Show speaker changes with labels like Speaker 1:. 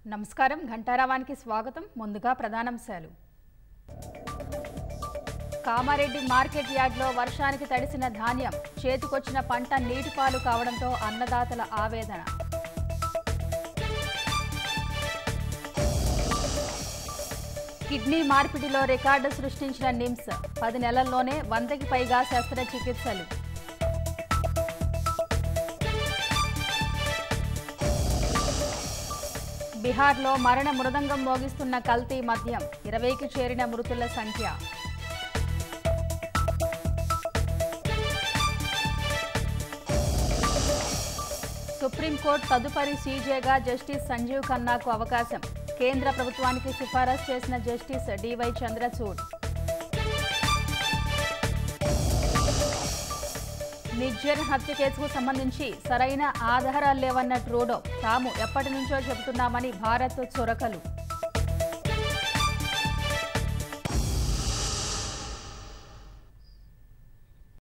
Speaker 1: నమస్కారం ఘంటారావానికి స్వాగతం ముందుగా ప్రధానాంశాలు కామారెడ్డి మార్కెట్ యార్డ్లో వర్షానికి తడిసిన ధాన్యం చేతికొచ్చిన పంట నీటిపాలు కావడంతో అన్నదాతల ఆవేదన కిడ్నీ మార్పిడిలో రికార్డు సృష్టించిన నిమ్స్ పది నెలల్లోనే వందకి పైగా శస్త్రచికిత్సలు బీహార్లో మరణ మృదంగం మోగిస్తున్న కల్తీ మద్యం ఇరవైకి చేరిన మృతుల సంఖ్య సుప్రీంకోర్టు తదుపరి సీజేగా జస్టిస్ సంజీవ్ ఖన్నాకు అవకాశం కేంద్ర ప్రభుత్వానికి సిఫారసు చేసిన జస్టిస్ డివై చంద్రచూడ్ నిజ్జర్ హత్య కేసుకు సంబంధించి సరైన ఆధారాలు లేవన్న ట్రూడో తాము ఎప్పటి నుంచో చెబుతున్నామని భారత్ చొరకలు